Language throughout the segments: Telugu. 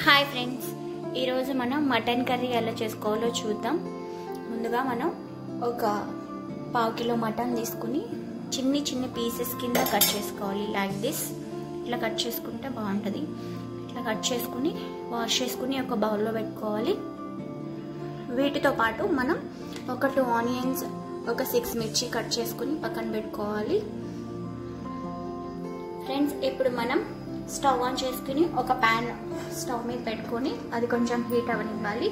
హాయ్ ఫ్రెండ్స్ ఈరోజు మనం మటన్ కర్రీ ఎలా చేసుకోవాలో చూద్దాం ముందుగా మనం ఒక పావు కిలో మటన్ తీసుకుని చిన్ని చిన్ని పీసెస్ కింద కట్ చేసుకోవాలి లైక్ దిస్ ఇట్లా కట్ చేసుకుంటే బాగుంటుంది ఇట్లా కట్ చేసుకుని వాష్ చేసుకుని ఒక బౌల్లో పెట్టుకోవాలి వీటితో పాటు మనం ఒక టూ ఆనియన్స్ ఒక సిక్స్ మిర్చి కట్ చేసుకుని పక్కన పెట్టుకోవాలి ఫ్రెండ్స్ ఇప్పుడు మనం స్టవ్ ఆన్ చేసుకుని ఒక ప్యాన్ స్టవ్ మీద పెట్టుకొని అది కొంచెం హీట్ అవనివ్వాలి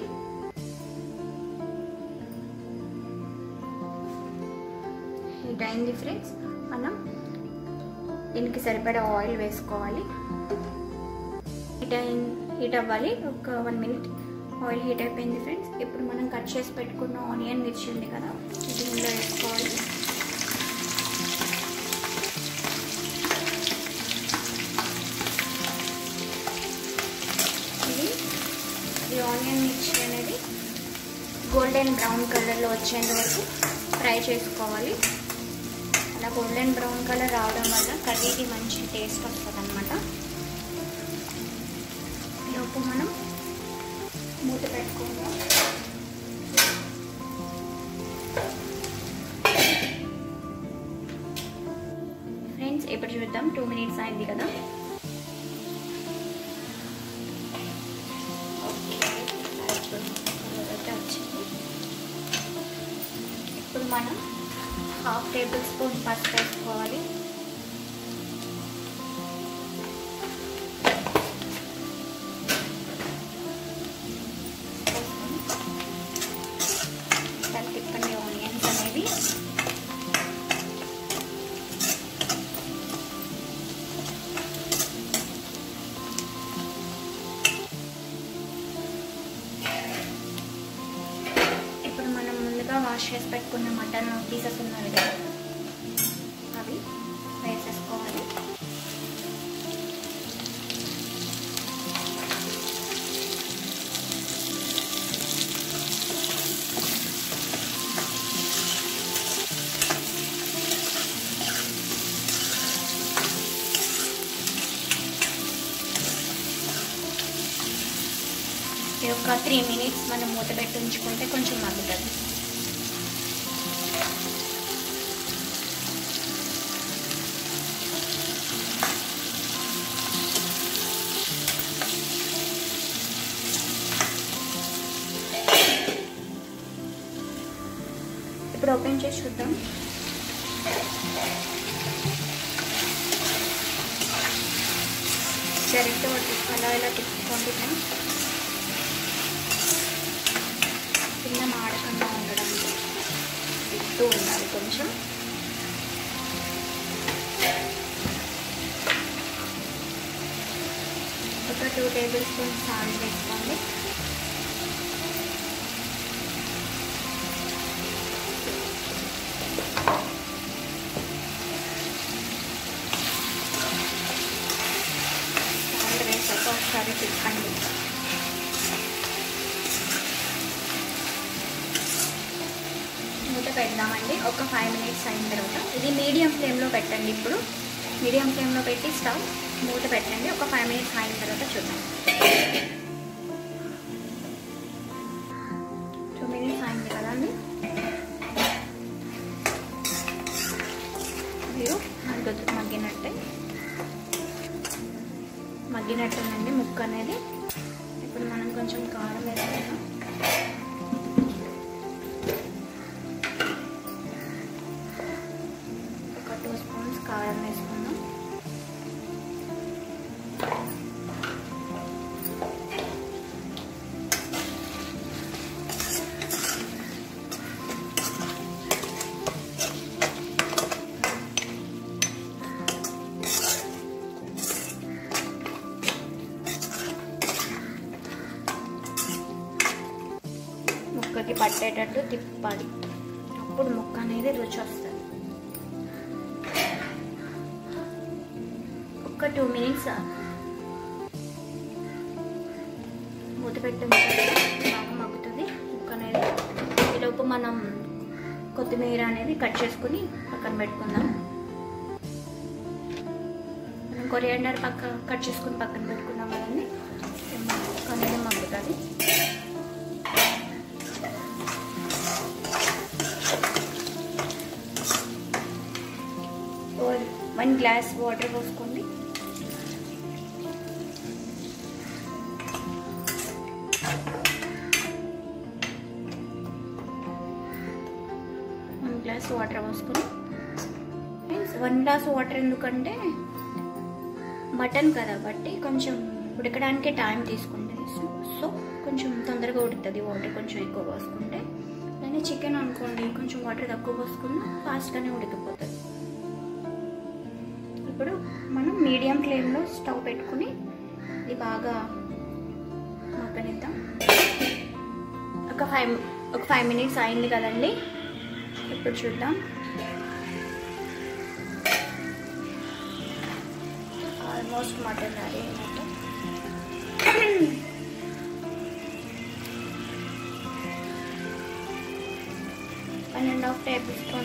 హీట్ అయింది ఫ్రెండ్స్ మనం దీనికి సరిపడా ఆయిల్ వేసుకోవాలి హీట్ అయి హీట్ అవ్వాలి ఒక వన్ మినిట్ ఆయిల్ హీట్ అయిపోయింది ఫ్రెండ్స్ ఇప్పుడు మనం కట్ చేసి పెట్టుకున్న ఆనియన్ మిర్చి ఉంది కదా ఇది ఇందులో వేసుకోవాలి ఇది ఈ ఆనియన్ మిర్చి అనేది గోల్డెన్ బ్రౌన్ కలర్లో వచ్చేంత వరకు ఫ్రై చేసుకోవాలి అలా గోల్డెన్ బ్రౌన్ కలర్ రావడం వల్ల కర్రీకి మంచి టేస్ట్ వస్తుంది అనమాట లోపు మనం మూత పెట్టుకుందాం ఫ్రెండ్స్ ఇప్పుడు చూద్దాం టూ మినిట్స్ అయింది కదా ఇప్పుడు మనం హాఫ్ టేబుల్ స్పూన్ పసుపు వేసుకోవాలి తిప్పండి ఆనియన్స్ అనేవి ఇప్పుడు మనం ముందుగా వాష్ చేసి పెట్టుకున్న మటన్ పీసెస్ ఉన్నవి కదా అవి వేసేసుకోవాలి ఇది ఒక త్రీ మినిట్స్ మనం మూత పెట్టి ఉంచుకుంటే కొంచెం మగ్గుతుంది ఇప్పుడు ఓపెన్ చేసి చూద్దాం డైరెక్ట్ అలా ఇలా తిప్పుకోండి కింద మాడకుండా ఉండడానికి తిప్పుతూ ఉండాలి కొంచెం ఒక టూ టేబుల్ స్పూన్ సాల్ట్ వేసుకోండి సాల్ట్ వేసాక ఒకసారి తిప్పండి మూత పెడదామండి ఒక ఫైవ్ మినిట్స్ అయిన తర్వాత ఇది మీడియం ఫ్లేమ్లో పెట్టండి ఇప్పుడు మీడియం ఫ్లేమ్లో పెట్టి స్టవ్ మూత పెట్టండి ఒక ఫైవ్ మినిట్స్ అయిన తర్వాత చూద్దాం టూ మినిట్స్ అయింది కదండి మీరు మగ్గుతు మగ్గినట్టే మగ్గినట్టేనండి ముక్క అనేది ఇప్పుడు మనం కొంచెం కారం వేసుకుందాం ఒక టూ స్పూన్స్ కారం వేసుకుందాం ముక్కకి పట్టేటట్టు తిప్పాలి అప్పుడు ముక్క అనేది రుచి వస్తుంది ఒక టూ మినిట్స్ మూత పెట్టి బాగా మగ్గుతుంది ముక్క అనేది ఈలోపు మనం కొత్తిమీర అనేది కట్ చేసుకుని పక్కన పెట్టుకుందాం మనం కొరియాండర్ పక్క కట్ చేసుకుని పక్కన పెట్టుకున్నాం కదండి ఒక గ్లాస్ వాటర్ పోసుకోండి వన్ గ్లాస్ వాటర్ పోసుకొని మీన్స్ వన్ గ్లాస్ వాటర్ ఎందుకంటే మటన్ కదా బట్టి కొంచెం ఉడకడానికి టైం తీసుకుంటుంది సో సో కొంచెం తొందరగా ఉడుకుతుంది వాటర్ కొంచెం ఎక్కువ పోసుకుంటే కానీ చికెన్ అనుకోండి కొంచెం వాటర్ తక్కువ పోసుకున్నా ఫాస్ట్గానే ఉడికిపోతుంది ఇప్పుడు మనం మీడియం ఫ్లేమ్లో స్టవ్ పెట్టుకుని ఇది బాగా మగ్గనిద్దాం ఒక ఫైవ్ ఒక ఫైవ్ మినిట్స్ అయింది కదండి ఇప్పుడు చూద్దాం ఆల్మోస్ట్ మటన్ రెడీ అయినట్టు one and half tablespoon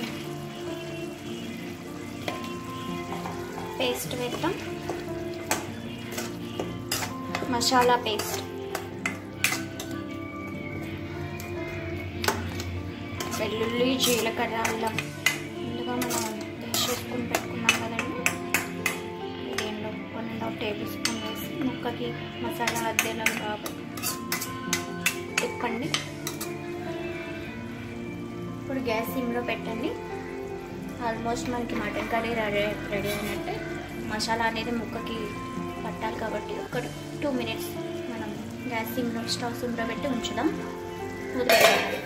paste వేద్దాం మసాలా పేస్ట్ వెల్లుల్లి జీలకర్ర అల్లం ముందుగా మనం పేస్ట్ చేసుకుని పెట్టుకున్నాం కదండి దీనిలో one and half tablespoon వేసి ముక్కకి మసాలా అద్దేలా కాబట్టి తిప్పండి ఇప్పుడు గ్యాస్ సిమ్లో పెట్టండి ఆల్మోస్ట్ మనకి మటన్ కర్రీ రెడీ రెడీ అయినట్టే మసాలా అనేది ముక్కకి పట్టాలి కాబట్టి ఒక టూ మినిట్స్ మనం గ్యాస్ సిమ్లో స్టవ్ సిమ్లో పెట్టి ఉంచుదాం వదిలేయాలి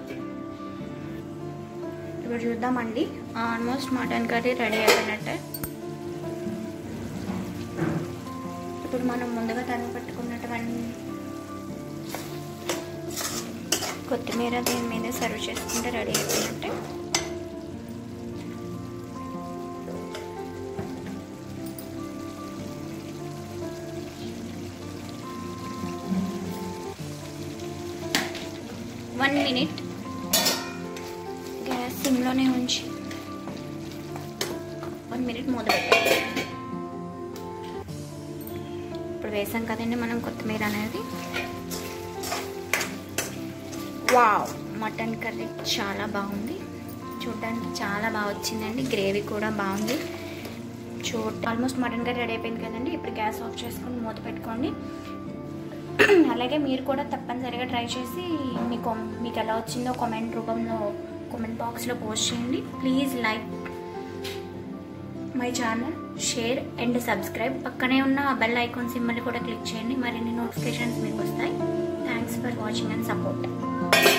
ఇప్పుడు చూద్దామండి ఆల్మోస్ట్ మటన్ కర్రీ రెడీ అయిపోయినట్టే ఇప్పుడు మనం ముందుగా తను పట్టుకున్నటువంటి కొత్తిమీర దీని మీద సర్వ్ చేసుకుంటే రెడీ అయిపోయినట్టే వన్ మినిట్ గ్యాస్ సిమ్లోనే ఉంచి వన్ మినిట్ మూత పెట్టాలి ఇప్పుడు వేసాం కదండి మనం కొత్తిమీర అనేది వావ్ మటన్ కర్రీ చాలా బాగుంది చూడడానికి చాలా బాగా వచ్చిందండి గ్రేవీ కూడా బాగుంది చూడ ఆల్మోస్ట్ మటన్ కర్రీ రెడీ అయిపోయింది కదండి ఇప్పుడు గ్యాస్ ఆఫ్ చేసుకొని మూత పెట్టుకోండి అలాగే మీరు కూడా తప్పనిసరిగా ట్రై చేసి మీకు మీకు ఎలా వచ్చిందో కామెంట్ రూపంలో కామెంట్ బాక్స్లో పోస్ట్ చేయండి please like my channel share and subscribe పక్కనే ఉన్న బెల్ ఐకాన్ సింబల్ కూడా క్లిక్ చేయండి మరిన్ని నోటిఫికేషన్స్ మీకు వస్తాయి thanks for watching and support